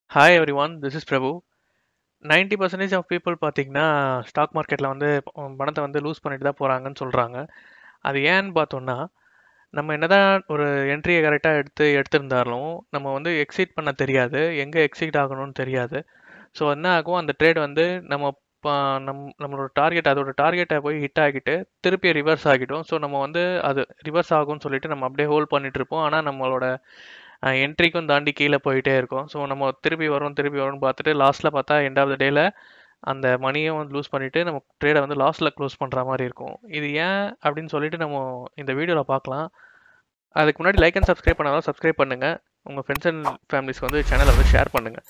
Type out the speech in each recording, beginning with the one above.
hi everyone this is Prabhu ninety percentage of people பார்த்தீங்கன்னா stock மார்க்கெட்டில் வந்து ப- பணத்தை வந்து லூஸ் பண்ணிட்டு தான் போகிறாங்கன்னு சொல்கிறாங்க அது ஏன்னு பார்த்தோம்னா நம்ம என்னதான் ஒரு என்ட்ரியை கரெக்டாக எடுத்து எடுத்திருந்தாலும் நம்ம வந்து எக்ஸிட் பண்ண தெரியாது எங்கே எக்ஸிட் ஆகணும்னு தெரியாது ஸோ என்ன ஆகும் அந்த ட்ரேட் வந்து நம்ம ப- நம் நம்மளோட டார்கெட் அதோட டார்கெட்டை போய் ஹிட் ஆகிட்டு திருப்பி ரிவர்ஸ் ஆகிடும் ஸோ நம்ம வந்து அது ரிவர்ஸ் ஆகும்னு சொல்லிட்டு நம்ம அப்படியே ஹோல்ட் பண்ணிட்டு இருப்போம் ஆனால் நம்மளோட என்ட்ரிக்கும் தாண்டி கீழே போயிட்டே இருக்கும் ஸோ நம்ம திருப்பி வரும் திருப்பி வரும்னு பார்த்துட்டு லாஸ்ட்டில் பார்த்தா எண்ட் ஆஃப் த டேல அந்த மணியை வந்து லூஸ் பண்ணிட்டு நம்ம ட்ரேடை வந்து லாஸ்ட்டில் க்ளோஸ் பண்ணுற மாதிரி இருக்கும் இது ஏன் அப்படின்னு சொல்லிட்டு நம்ம இந்த வீடியோவில் பார்க்கலாம் அதுக்கு முன்னாடி லைக் அண்ட் சப்ஸ்கிரைப் பண்ணாலும் சப்ஸ்கிரைப் பண்ணுங்கள் உங்கள் ஃப்ரெண்ட்ஸ் அண்ட் ஃபேமிலிஸ்க்கு வந்து சேனலை வந்து ஷேர் பண்ணுங்கள்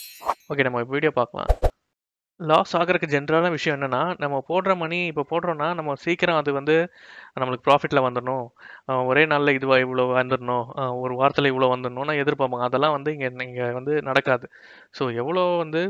ஓகே நம்ம வீடியோ பார்க்கலாம் லாஸ் ஆகிறதுக்கு ஜென்ரலான விஷயம் என்னன்னா நம்ம போடுற மணி இப்போ போடுறோம்னா நம்ம சீக்கிரம் அது வந்து நம்மளுக்கு ப்ராஃபிட்டில் வந்துடணும் அஹ் ஒரே நாளில் இதுவா இவ்வளோ வந்துடணும் அஹ் ஒரு வாரத்தில் இவ்வளோ வந்துடணும்னு எதிர்பார்ப்பாங்க அதெல்லாம் வந்து இங்கே இங்கே வந்து நடக்காது ஸோ எவ்வளோ வந்து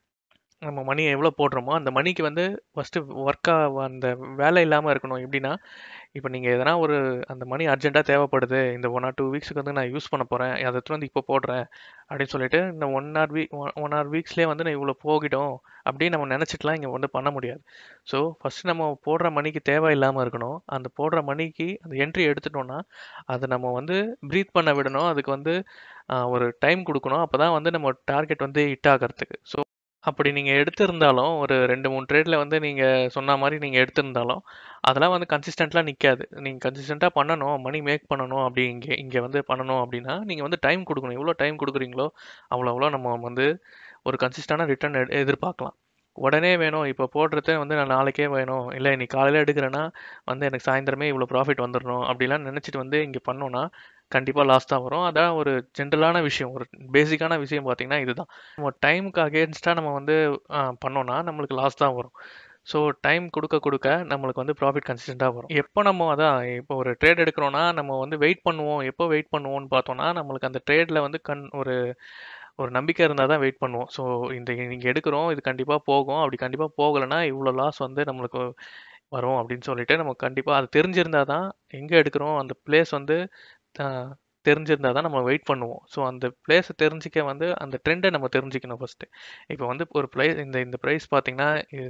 நம்ம மணி எவ்வளோ போடுறோமோ அந்த மணிக்கு வந்து ஃபஸ்ட்டு ஒர்க்காக அந்த வேலை இல்லாமல் இருக்கணும் எப்படின்னா இப்போ நீங்கள் எதனா ஒரு அந்த மணி அர்ஜென்ட்டாக தேவைப்படுது இந்த ஒன் ஆர் டூ வீக்ஸுக்கு வந்து நான் யூஸ் பண்ண போகிறேன் அதை எடுத்துட்டு வந்து இப்போ போடுறேன் அப்படின்னு சொல்லிட்டு இந்த one or week one or வீக்ஸ்லேயே வந்து நான் இவ்வளோ போகிடும் அப்படின்னு நம்ம நினச்சிட்டுலாம் இங்கே வந்து பண்ண முடியாது ஸோ ஃபஸ்ட்டு நம்ம போடுற மணிக்கு தேவை இல்லாமல் இருக்கணும் அந்த போடுற மணிக்கு அந்த என்ட்ரி எடுத்துட்டோம்னா அதை நம்ம வந்து ப்ரீத் பண்ண விடணும் அதுக்கு வந்து ஆஹ், ஒரு டைம் கொடுக்கணும் அப்போ தான் வந்து நம்ம டார்கெட் வந்து ஹிட் ஆகிறதுக்கு ஸோ அப்படி நீங்கள் எடுத்திருந்தாலும் ஒரு ரெண்டு மூணு ட்ரேடில் வந்து நீங்கள் சொன்ன மாதிரி நீங்கள் எடுத்திருந்தாலும் அதெல்லாம் வந்து கன்சிஸ்டண்ட்லாம் நிற்காது நீங்கள் கன்சிஸ்டண்ட்டாக பண்ணணும் மணி மேக் பண்ணணும் அப்படி இங்கே இங்கே வந்து பண்ணணும் அப்படின்னா நீங்கள் வந்து டைம் கொடுக்கணும் எவ்வளோ டைம் கொடுக்குறீங்களோ அவ்வளோ அவ்வளோ நம்ம வந்து ஒரு கன்சிஸ்டண்டான ரிட்டர்ன் எதிர்பார்க்கலாம் உடனே வேணும் இப்போ போடுறது வந்து நான் நாளைக்கே வேணும் இல்லை இன்னைக்கு காலையில் எடுக்கிறேன்னா வந்து எனக்கு சாயந்தரமே இவ்வளோ ப்ராஃபிட் வந்துடணும் அப்படிலாம் நினச்சிட்டு வந்து இங்கே பண்ணோன்னா கண்டிப்பாக லாஸ் தான் வரும் அதான் ஒரு ஜென்ரலான விஷயம் ஒரு பேசிக்கான விஷயம் பார்த்தீங்கன்னா இதுதான் நம்ம டைமுக்கு அகேன்ஸ்டாக நம்ம வந்து ஆ, பண்ணோம்னா நம்மளுக்கு லாஸ் தான் வரும் ஸோ டைம் கொடுக்க கொடுக்க நம்மளுக்கு வந்து ப்ராஃபிட் கன்சிஸ்டண்ட்டாக வரும் எப்போ நம்ம அதான் இப்போ ஒரு ட்ரேட் எடுக்கிறோன்னா நம்ம வந்து வெயிட் பண்ணுவோம் எப்போ வெயிட் பண்ணுவோம்னு பார்த்தோம்னா நம்மளுக்கு அந்த ட்ரேடில் வந்து கண் ஒரு ஒரு நம்பிக்கை இருந்தால் தான் வெயிட் பண்ணுவோம் ஸோ இந்த நீங்கள் எடுக்கிறோம் இது கண்டிப்பாக போகும் அப்படி கண்டிப்பாக போகலைன்னா இவ்வளோ லாஸ் வந்து நம்மளுக்கு வரும் அப்படின்னு சொல்லிட்டு நம்ம கண்டிப்பாக அது தெரிஞ்சிருந்தா தான் எங்கே எடுக்கிறோம் அந்த பிளேஸ் வந்து ஆஹ், தெரிஞ்சிருந்தா தான் நம்ம வெயிட் பண்ணுவோம் ஸோ அந்த பிளேஸை தெரிஞ்சிக்க வந்து அந்த ட்ரெண்டை நம்ம தெரிஞ்சுக்கணும் ஃபஸ்ட்டு இப்போ வந்து ஒரு ப்ரைஸ் இந்த இந்த ப்ரைஸ் பார்த்தீங்கன்னா இது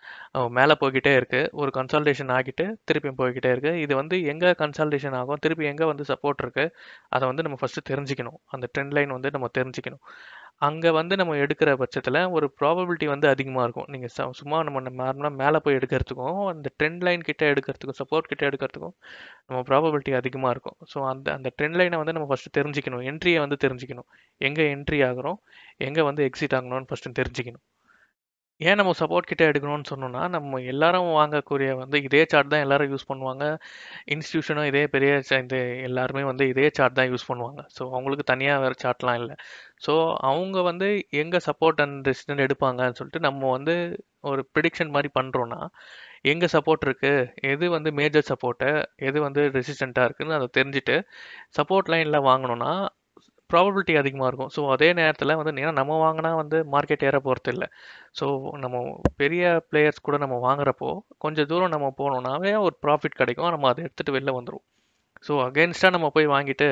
மேலே போய்கிட்டே இருக்குது ஒரு கன்சல்டேஷன் ஆகிட்டு திருப்பியும் போய்கிட்டே இருக்குது இது வந்து எங்கே கன்சல்டேஷன் ஆகும் திருப்பி எங்கே வந்து சப்போர்ட் இருக்குது அதை வந்து நம்ம ஃபஸ்ட்டு தெரிஞ்சுக்கணும் அந்த ட்ரெண்ட் லைன் வந்து நம்ம தெரிஞ்சுக்கணும் அங்கே வந்து நம்ம எடுக்கிற பட்சத்தில் ஒரு ப்ராபபிலிட்டி வந்து அதிகமாக இருக்கும் நீங்கள் சும்மா நம்ம நார்மலாக மேலே போய் எடுக்கிறதுக்கும் அந்த ட்ரெண்ட் லைன் கிட்ட எடுக்கிறதுக்கும் சப்போர்ட் கிட்ட எடுக்கிறதுக்கும் நம்ம ப்ராபபிலிட்டி அதிகமாக இருக்கும் ஸோ அந்த அந்த ட்ரெண்ட் லைனை வந்து நம்ம ஃபஸ்ட்டு தெரிஞ்சுக்கணும் என்ட்ரியை வந்து தெரிஞ்சுக்கணும் எங்கே என்ட்ரி ஆகுறோம் எங்கே வந்து எக்ஸிட் ஆகணும்னு ஃபஸ்ட்டு தெரிஞ்சுக்கணும் ஏன் நம்ம சப்போர்ட் கிட்ட எடுக்கணும்னு சொன்னோம்னா நம்ம எல்லாரும் வாங்கக்கூடிய வந்து இதே சார்ட் தான் எல்லாரும் யூஸ் பண்ணுவாங்க இன்ஸ்டியூஷனும் இதே பெரிய cha- இந்த எல்லாருமே வந்து இதே சார்ட் தான் யூஸ் பண்ணுவாங்க ஸோ அவங்களுக்கு தனியாக வேறு சார்ட்லாம் இல்லை ஸோ அவங்க வந்து எங்கே சப்போர்ட் அண்ட் ரெசிஸ்டன்ட் எடுப்பாங்கன்னு சொல்லிட்டு நம்ம வந்து ஒரு ப்ரிடிக்ஷன் மாதிரி பண்ணுறோன்னா எங்கே சப்போர்ட் இருக்குது எது வந்து மேஜர் சப்போர்ட்டு எது வந்து ரெசிஸ்டண்ட்டாக இருக்குன்னு அதை தெரிஞ்சுட்டு சப்போர்ட் லைனில் வாங்கணும்னா ப்ராபபிலிட்டி அதிகமாக இருக்கும் ஸோ அதே நேரத்தில் வந்து ஏன்னா நம்ம வாங்கினா வந்து மார்க்கெட் ஏற போகிறது இல்லை ஸோ நம்ம பெரிய பிளேயர்ஸ் கூட நம்ம வாங்குறப்போ கொஞ்சம் தூரம் நம்ம போனோம்னாவே ஒரு ப்ராஃபிட் கிடைக்கும் நம்ம அதை எடுத்துகிட்டு வெளில வந்துடும் ஸோ அகேன்ஸ்டாக நம்ம போய் வாங்கிட்டு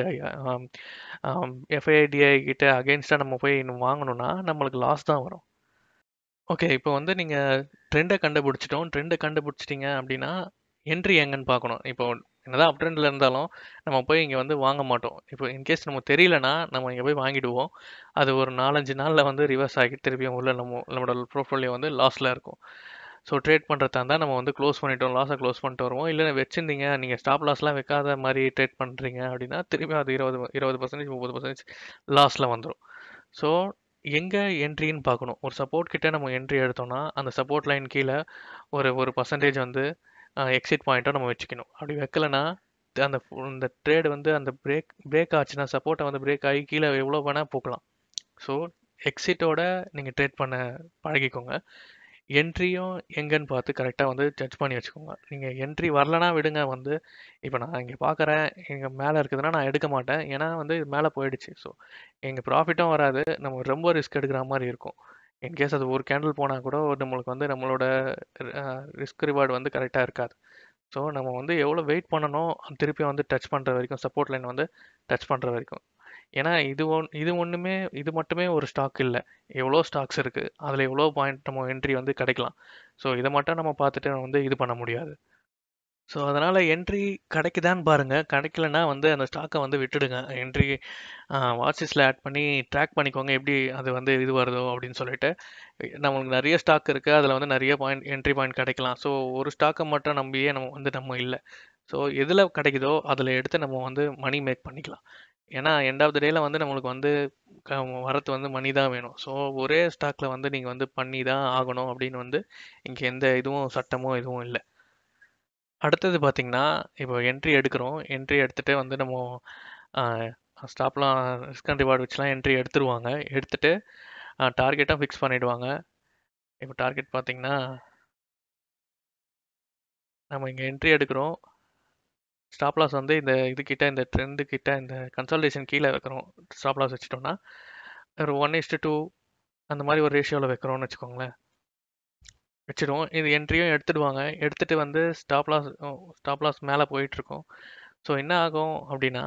எஃப்ஐடிஐ கிட்ட அகேன்ஸ்டாக நம்ம போய் இன்னும் வாங்கணும்னா நம்மளுக்கு லாஸ் தான் வரும் ஓகே இப்போ வந்து நீங்கள் ட்ரெண்டை கண்டுபிடிச்சிட்டோம் ட்ரெண்டை கண்டுபிடிச்சிட்டிங்க அப்படின்னா என்ட்ரி எங்கன்னு பார்க்கணும் இப்போ என்னதான் அப் ட்ரெண்டில் இருந்தாலும் நம்ம போய் இங்கே வந்து வாங்க மாட்டோம் இப்போ இன்கேஸ் நமக்கு தெரியலனா நம்ம இங்கே போய் வாங்கிடுவோம் அது ஒரு நாலஞ்சு நாளில் வந்து ரிவர்ஸ் ஆகி திருப்பியும் உள்ள நம்ம நம்மளோட ப்ரோஃபோலியோ வந்து லாஸில் இருக்கும் ஸோ ட்ரேட் பண்ணுறதா இருந்தால் நம்ம வந்து க்ளோஸ் பண்ணிட்டோம் லாஸை க்ளோஸ் பண்ணிட்டு வருவோம் இல்லை வச்சிருந்தீங்க நீங்கள் ஸ்டாப் லாஸ்லாம் வைக்காத மாதிரி ட்ரேட் பண்ணுறீங்க அப்படின்னா திருப்பி அது இருபது இருபது பர்சன்டேஜ் முப்பது பர்சன்டேஜ் லாஸில் வந்துடும் ஸோ எங்கே என்ட்ரின்னு பார்க்கணும் ஒரு சப்போர்ட் கிட்ட நம்ம என்ட்ரி எடுத்தோம்னா அந்த சப்போர்ட் லைன் கீழே ஒரு ஒரு பர்சன்டேஜ் வந்து எக்ஸிட் பாயிண்ட்டை நம்ம வச்சுக்கணும் அப்படி வைக்கலனா அந்த ஃபு- இந்த ட்ரேட் வந்து அந்த பிரேக் பிரேக் ஆச்சுன்னா சப்போர்ட்டை வந்து பிரேக் ஆகி கீழே எவ்வளோ வேணால் போகலாம் ஸோ எக்ஸிட்டோட நீங்கள் ட்ரேட் பண்ண பழகிக்கோங்க என்ட்ரியும் எங்கன்னு பார்த்து கரெக்டாக வந்து ஜட்ஜ் பண்ணி வச்சுக்கோங்க நீங்கள் என்ட்ரி வரலனா விடுங்க வந்து இப்போ நான் இங்கே பார்க்குறேன் எங்கள் மேலே இருக்குதுன்னா நான் எடுக்க மாட்டேன் ஏன்னா வந்து இது மேலே போயிடுச்சு ஸோ எங்கள் ப்ராஃபிட்டும் வராது நம்ம ரொம்ப ரிஸ்க் எடுக்கிற மாதிரி இருக்கும் இன்கேஸ் அது ஒரு கேண்டில் போனால் கூட ஒரு நம்மளுக்கு வந்து நம்மளோட ரிஸ்க் ரிவார்டு வந்து கரெக்டாக இருக்காது ஸோ நம்ம வந்து எவ்வளோ வெயிட் பண்ணணும் திருப்பி வந்து டச் பண்ணுற வரைக்கும் சப்போர்ட் லைன் வந்து டச் பண்ணுற வரைக்கும் ஏன்னா இது ஒன் இது ஒன்றுமே இது மட்டுமே ஒரு ஸ்டாக் இல்லை எவ்வளோ ஸ்டாக்ஸ் இருக்குது அதில் எவ்வளோ பாயிண்ட் நம்ம என்ட்ரி வந்து கிடைக்கலாம் ஸோ இதை மட்டும் நம்ம பார்த்துட்டு வந்து இது பண்ண முடியாது ஸோ அதனால் என்ட்ரி கிடைக்குதான்னு பாருங்கள் கிடைக்கலன்னா வந்து அந்த ஸ்டாக்கை வந்து விட்டுடுங்க என்ட்ரி வாட்சஸில் ஆட் பண்ணி ட்ராக் பண்ணிக்கோங்க எப்படி அது வந்து இது வருதோ அப்படின்னு சொல்லிட்டு நம்மளுக்கு நிறைய ஸ்டாக் இருக்குது அதில் வந்து நிறைய பாயிண்ட் என்ட்ரி பாயிண்ட் கிடைக்கலாம் ஸோ ஒரு ஸ்டாக்கை மட்டும் நம்பியே நம்ம வந்து நம்ம இல்லை ஸோ எதில் கிடைக்குதோ அதில் எடுத்து நம்ம வந்து மணி மேக் பண்ணிக்கலாம் ஏன்னா எண்ட் ஆஃப் த டேல வந்து நம்மளுக்கு வந்து க- வரது வந்து மணி தான் வேணும் ஸோ ஒரே ஸ்டாக்ல வந்து நீங்கள் வந்து பண்ணி தான் ஆகணும் அப்படின்னு வந்து இங்கே எந்த இதுவும் சட்டமோ எதுவும் இல்லை அடுத்தது பார்த்தீங்கன்னா இப்போ என்ட்ரி எடுக்கிறோம் என்ட்ரி எடுத்துட்டு வந்து நம்ம ஸ்டாப்லாம் ரிஸ்க் அண்ட் ரிவார்டு வச்சுலாம் என்ட்ரி எடுத்துருவாங்க எடுத்துட்டு டார்கெட்டாக ஃபிக்ஸ் பண்ணிடுவாங்க இப்போ டார்கெட் பார்த்தீங்கன்னா நம்ம இங்கே என்ட்ரி எடுக்கிறோம் ஸ்டாப் லாஸ் வந்து இந்த இது கிட்ட இந்த ட்ரெண்டு கிட்ட இந்த கன்சல்டேஷன் கீழே வைக்கிறோம் ஸ்டாப் லாஸ் வச்சுட்டோம்னா ஒரு ஒன் இஸ்டு டூ அந்த மாதிரி ஒரு ரேஷியோவில் வைக்கிறோம்னு வச்சுக்கோங்களேன் வச்சிடுவோம் இது என்ட்ரியும் எடுத்துடுவாங்க எடுத்துட்டு வந்து ஸ்டாப் லாஸ் ஸ்டாப் லாஸ் மேலே போயிட்டுருக்கோம் ஸோ என்ன ஆகும் அப்படின்னா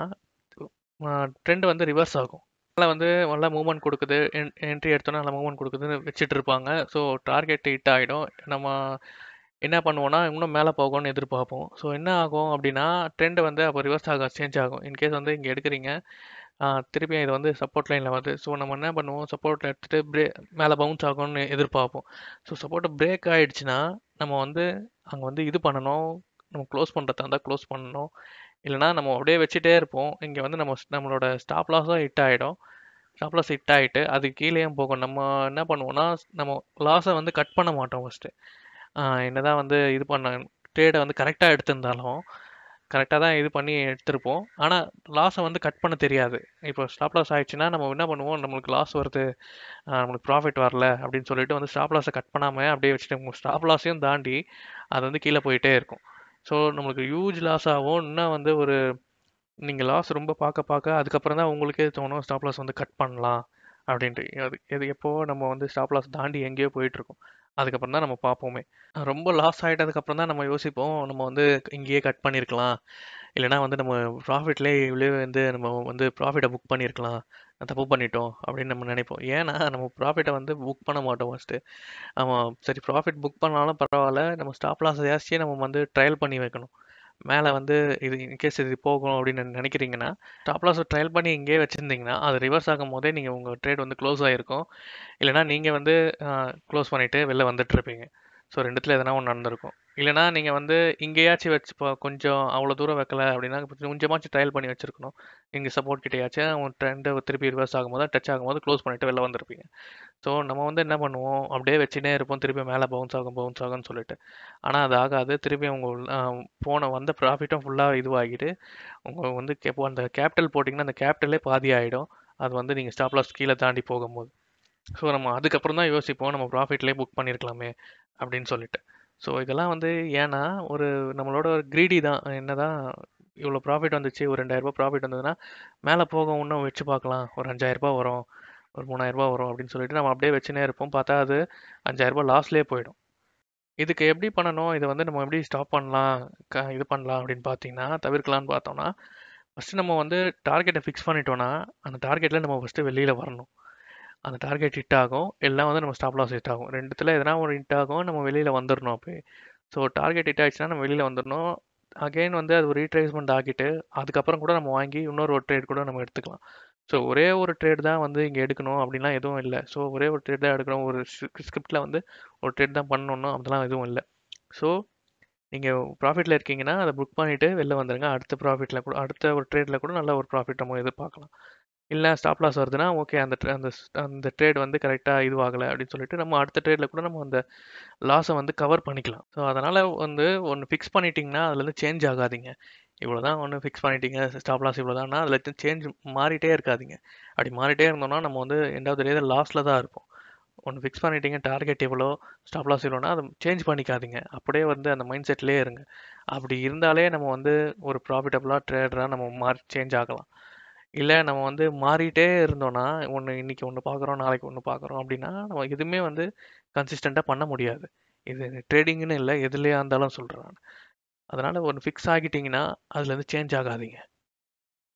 ட்ரெண்ட் வந்து ரிவர்ஸ் ஆகும் நல்லா வந்து நல்லா மூவ்மெண்ட் கொடுக்குது என்ட்ரி எடுத்தோன்னா நல்லா மூவ்மெண்ட் கொடுக்குதுன்னு வச்சுட்டு இருப்பாங்க ஸோ டார்கெட் ஹிட் ஆகிடும் நம்ம என்ன பண்ணுவோம்னா இன்னும் மேலே போகும்னு எதிர்பார்ப்போம் ஸோ என்ன ஆகும் அப்படின்னா ட்ரெண்ட் வந்து அப்போ ரிவர்ஸ் ஆக சேஞ்ச் ஆகும் இன்கேஸ் வந்து இங்கே எடுக்கிறீங்க திருப்பியும் இது வந்து சப்போர்ட் லைனில் வருது ஸோ நம்ம என்ன பண்ணுவோம் சப்போர்ட் எடுத்துகிட்டு பிரே மேலே பவுன்ஸ் ஆகும்னு எதிர்பார்ப்போம் ஸோ சப்போர்ட் பிரேக் ஆகிடுச்சுன்னா நம்ம வந்து அங்கே வந்து இது பண்ணணும் நம்ம க்ளோஸ் பண்ணுறதா இருந்தால் க்ளோஸ் பண்ணணும் இல்லைனா நம்ம அப்படியே வச்சுட்டே இருப்போம் இங்கே வந்து நம்ம நம்மளோட ஸ்டாப் லாஸும் ஹிட் ஆகிடும் ஸ்டாப் லாஸ் ஹிட் ஆகிட்டு அது கீழேயும் போகும் நம்ம என்ன பண்ணுவோம்னா நம்ம லாஸை வந்து கட் பண்ண மாட்டோம் ஃபஸ்ட்டு என்னதான் வந்து இது பண்ண ட்ரேடை வந்து கரெக்டாக எடுத்திருந்தாலும் கரெக்டாக தான் இது பண்ணி எடுத்திருப்போம் ஆனால் லாஸை வந்து கட் பண்ண தெரியாது இப்போ ஸ்டாப் லாஸ் ஆயிடுச்சுன்னா நம்ம என்ன பண்ணுவோம் நம்மளுக்கு லாஸ் வருது நம்மளுக்கு ப்ராஃபிட் வரல அப்படின்னு சொல்லிட்டு வந்து ஸ்டாப் லாஸை கட் பண்ணாமல் அப்படியே வச்சுட்டு ஸ்டாப் லாஸையும் தாண்டி அது வந்து கீழே போயிட்டே இருக்கும் ஸோ நம்மளுக்கு ஹியூஜ் லாஸ் ஆகும் இன்னும் வந்து ஒரு நீங்கள் லாஸ் ரொம்ப பார்க்க பார்க்க அதுக்கப்புறம் தான் உங்களுக்கே தோணும் ஸ்டாப் லாஸ் வந்து கட் பண்ணலாம் அப்படின்ட்டு அது இது எப்போ நம்ம வந்து ஸ்டாப் லாஸ் தாண்டி எங்கேயோ போயிட்டுருக்கோம் அதுக்கப்புறம் தான் நம்ம பார்ப்போமே ரொம்ப லாஸ் ஆகிட்டதுக்கப்புறம் தான் நம்ம யோசிப்போம் நம்ம வந்து இங்கேயே கட் பண்ணியிருக்கலாம் இல்லைனா வந்து நம்ம ப்ராஃபிட்லேயே இவ்வளோ வந்து நம்ம வந்து ப்ராஃபிட்டை புக் பண்ணியிருக்கலாம் தப்பு பண்ணிட்டோம் அப்படின்னு நம்ம நினைப்போம் ஏன்னா நம்ம ப்ராஃபிட்டை வந்து புக் பண்ண மாட்டோம் ஃபஸ்ட்டு ஆமாம் சரி ப்ராஃபிட் புக் பண்ணாலும் பரவாயில்ல நம்ம ஸ்டாப் லாஸ் ஜாஸ்தியே நம்ம வந்து ட்ரையல் பண்ணி வைக்கணும் மேலே வந்து இது இன்கேஸ் இது போகும் அப்படின்னு நினைக்கிறீங்கன்னா ஸ்டாப் லாஸ் ட்ரையல் பண்ணி இங்கேயே வச்சுருந்தீங்கன்னா அது ரிவர்ஸ் ஆகும் போதே நீங்கள் உங்கள் ட்ரேட் வந்து க்ளோஸ் ஆகிருக்கும் இல்லைனா நீங்கள் வந்து க்ளோஸ் பண்ணிவிட்டு வெளில வந்துட்டு இருப்பீங்க ஸோ ரெண்டுத்தில் எதனா ஒன்று நடந்திருக்கும் இல்லைனா நீங்கள் வந்து இங்கேயாச்சும் வச்சு இப்போ கொஞ்சம் அவ்வளோ தூரம் வைக்கல அப்படின்னா கொஞ்சமாச்சும் ட்ரையல் பண்ணி வச்சிருக்கணும் இங்கே சப்போர்ட் கிட்டேயாச்சும் உங்கள் ட்ரெண்டு திருப்பி ரிவர்ஸ் ஆகும்போது டச் ஆகும்போது க்ளோஸ் பண்ணிவிட்டு வெளில வந்திருப்பீங்க ஸோ நம்ம வந்து என்ன பண்ணுவோம் அப்படியே வச்சுனே இருப்போம் திருப்பி மேலே பவுன்ஸ் ஆகும் பவுன்ஸ் ஆகும்னு சொல்லிட்டு ஆனால் அது ஆகாது திருப்பி உங்கள் போன வந்த ப்ராஃபிட்டும் ஃபுல்லாக இதுவாகிட்டு உங்கள் வந்து கேப்போ அந்த கேபிட்டல் போட்டிங்கன்னா அந்த கேபிட்டலே பாதி ஆகிடும் அது வந்து நீங்கள் ஸ்டாப் லாஸ் கீழே தாண்டி போகும்போது ஸோ நம்ம அதுக்கப்புறம் தான் யோசிப்போம் நம்ம ப்ராஃபிட்லேயே புக் பண்ணியிருக்கலாமே அப்படின்னு சொல்லிட்டு ஸோ இதெல்லாம் வந்து ஏன்னா ஒரு நம்மளோட ஒரு க்ரீடி தான் என்ன தான் இவ்வளோ ப்ராஃபிட் வந்துச்சு ஒரு ரெண்டாயிரரூபா ப்ராஃபிட் வந்ததுன்னா மேலே போக இன்னும் வச்சு பார்க்கலாம் ஒரு அஞ்சாயிரரூபா வரும் ஒரு மூணாயிரரூபா வரும் அப்படின்னு சொல்லிட்டு நம்ம அப்படியே வச்சுனே இருப்போம் பார்த்தா அது அஞ்சாயிரரூபா லாஸ்லேயே போயிடும் இதுக்கு எப்படி பண்ணணும் இதை வந்து நம்ம எப்படி ஸ்டாப் பண்ணலாம் க இது பண்ணலாம் அப்படின்னு பார்த்தீங்கன்னா தவிர்க்கலாம்னு பார்த்தோம்னா ஃபஸ்ட்டு நம்ம வந்து டார்கெட்டை ஃபிக்ஸ் பண்ணிட்டோன்னா அந்த டார்கெட்டில் நம்ம ஃபஸ்ட்டு வெளியில் வரணும் அந்த டார்கெட் ஹிட் ஆகும் எல்லாம் வந்து நம்ம ஸ்டாப் லாஸ் ஹிட் ஆகும் ரெண்டுத்தில் எதனா ஒரு ஹிட் ஆகும் நம்ம வெளியில் வந்துடணும் அப்போ ஸோ டார்கெட் ஹிட் ஆகிடுச்சுன்னா நம்ம வெளியில் வந்துடணும் அகெயின் வந்து அது ஒரு ரீட்ரேஸ்மெண்ட் ஆகிட்டு அதுக்கப்புறம் கூட நம்ம வாங்கி இன்னொரு ஒரு ட்ரேட் கூட நம்ம எடுத்துக்கலாம் ஸோ ஒரே ஒரு ட்ரேட் தான் வந்து இங்கே எடுக்கணும் அப்படின்லாம் எதுவும் இல்லை ஸோ ஒரே ஒரு ட்ரேட் தான் எடுக்கணும் ஒரு ஸ்கிரிப்டில் வந்து ஒரு ட்ரேட் தான் பண்ணணும் அதெல்லாம் எதுவும் இல்லை ஸோ நீங்கள் ப்ராஃபிட்டில் இருக்கீங்கன்னா அதை புக் பண்ணிவிட்டு வெளில வந்துடுங்க அடுத்த ப்ராஃபிட்டில் கூட அடுத்த ஒரு ட்ரேடில் கூட நல்ல ஒரு ப்ராஃபிட் நம்ம எதிர்பார்க்கலாம் இல்லை ஸ்டாப் லாஸ் வருதுன்னா ஓகே அந்த அந்த அந்த ட்ரேட் வந்து கரெக்டாக இதுவாகலை அப்படின்னு சொல்லிட்டு நம்ம அடுத்த ட்ரேடில் கூட நம்ம அந்த லாஸை வந்து கவர் பண்ணிக்கலாம் ஸோ அதனால் வந்து ஒன்று ஃபிக்ஸ் பண்ணிட்டீங்கன்னா அதுலேருந்து சேஞ்ச் ஆகாதீங்க இவ்வளோ தான் ஒன்று ஃபிக்ஸ் பண்ணிட்டீங்க ஸ்டாப் லாஸ் இவ்வளோ தான்னா அதில் சேஞ்ச் மாறிட்டே இருக்காதிங்க அப்படி மாறிட்டே இருந்தோம்னா நம்ம வந்து எண்டாவது டே லாஸில் தான் இருப்போம் ஒன்று ஃபிக்ஸ் பண்ணிட்டீங்க டார்கெட் எவ்வளோ ஸ்டாப் லாஸ் எவ்வளோனா அதை சேஞ்ச் பண்ணிக்காதீங்க அப்படியே வந்து அந்த மைண்ட் செட்லேயே இருங்க அப்படி இருந்தாலே நம்ம வந்து ஒரு ப்ராஃபிட்டபுளாக ட்ரேடராக நம்ம மாறி சேஞ்ச் ஆகலாம் இல்லை நம்ம வந்து மாறிட்டே இருந்தோம்னா ஒன்று இன்றைக்கி ஒன்று பார்க்குறோம் நாளைக்கு ஒன்று பார்க்குறோம் அப்படின்னா நம்ம எதுவுமே வந்து கன்சிஸ்டண்ட்டாக பண்ண முடியாது இது ட்ரேடிங்னு இல்லை எதுலையா இருந்தாலும் சொல்கிறேன் நான் அதனால் ஒன்று ஃபிக்ஸ் ஆகிட்டிங்கன்னா அதுலேருந்து சேஞ்ச் ஆகாதீங்க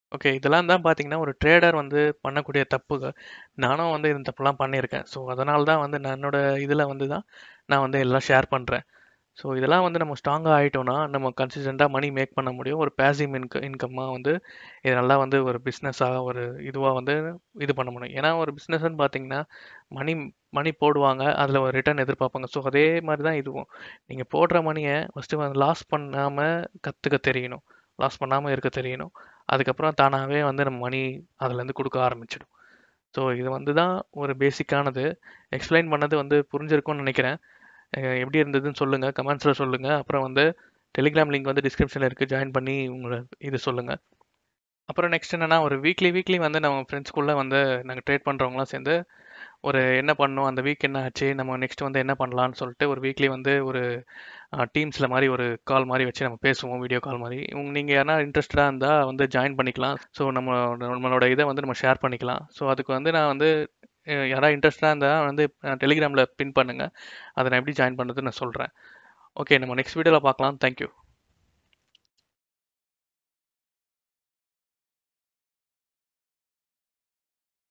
ஓகே இதெல்லாம் தான் பார்த்தீங்கன்னா ஒரு ட்ரேடர் வந்து பண்ணக்கூடிய தப்புகள் நானும் வந்து இந்த தப்புலாம் பண்ணியிருக்கேன் ஸோ அதனால தான் வந்து நான் என்னோட இதில் வந்து தான் நான் வந்து எல்லாம் ஷேர் பண்ணுறேன் ஸோ இதெல்லாம் வந்து நம்ம ஸ்ட்ராங்காக ஆகிட்டோம்னா நம்ம கன்சிஸ்டண்ட்டாக மணி மேக் பண்ண முடியும் ஒரு பேசிவ் இன்க இன்கம்மாக வந்து இது நல்லா வந்து ஒரு பிஸ்னஸாக ஒரு இதுவாக வந்து இது பண்ண முடியும் ஏன்னா ஒரு பிஸ்னஸ்ன்னு பார்த்தீங்கன்னா மணி மணி போடுவாங்க அதில் ஒரு ரிட்டர்ன் எதிர்பார்ப்பாங்க ஸோ அதே மாதிரி தான் இதுவும் நீங்கள் போடுற மணியை ஃபஸ்ட்டு வந்து லாஸ் பண்ணாமல் கற்றுக்க தெரியணும் லாஸ் பண்ணாமல் இருக்க தெரியணும் அதுக்கப்புறம் தானாகவே வந்து நம்ம மணி அதுலேருந்து கொடுக்க ஆரம்பிச்சிடும் ஸோ இது வந்து தான் ஒரு பேசிக்கானது எக்ஸ்பிளைன் பண்ணது வந்து புரிஞ்சிருக்கும்னு நினைக்கிறேன் அஹ் எப்படி இருந்ததுன்னு சொல்லுங்கள் கமெண்ட்ஸில் சொல்லுங்கள் அப்புறம் வந்து டெலிகிராம் லிங்க் வந்து டிஸ்கிரிப்ஷனில் இருக்குது ஜாயின் பண்ணி உங்களை இது சொல்லுங்கள் அப்புறம் நெக்ஸ்ட் என்னன்னா ஒரு வீக்லி வீக்லி வந்து நம்ம ஃப்ரெண்ட்ஸ்குள்ளே வந்து நாங்கள் ட்ரேட் பண்ணுறவங்களாம் சேர்ந்து ஒரு என்ன பண்ணோம் அந்த வீக் என்ன ஆச்சு நம்ம நெக்ஸ்ட் வந்து என்ன பண்ணலாம்னு சொல்லிட்டு ஒரு வீக்லி வந்து ஒரு டீம்ஸில் மாதிரி ஒரு கால் மாதிரி வச்சு நம்ம பேசுவோம் வீடியோ கால் மாதிரி உங்க நீங்கள் யாரா இன்ட்ரெஸ்டடாக இருந்தால் வந்து ஜாயின் பண்ணிக்கலாம் ஸோ நம்ம நம்மளோட இதை வந்து நம்ம ஷேர் பண்ணிக்கலாம் ஸோ அதுக்கு வந்து நான் வந்து அஹ் யாராவது இன்ட்ரெஸ்டாக இருந்தால் வந்து டெலிகிராமில் பின் பண்ணுங்கள் அதை நான் எப்படி ஜாயின் பண்ணுறது நான் சொல்கிறேன் ஓகே நம்ம நெக்ஸ்ட் வீடியோவில் பார்க்கலாம் தேங்க்யூ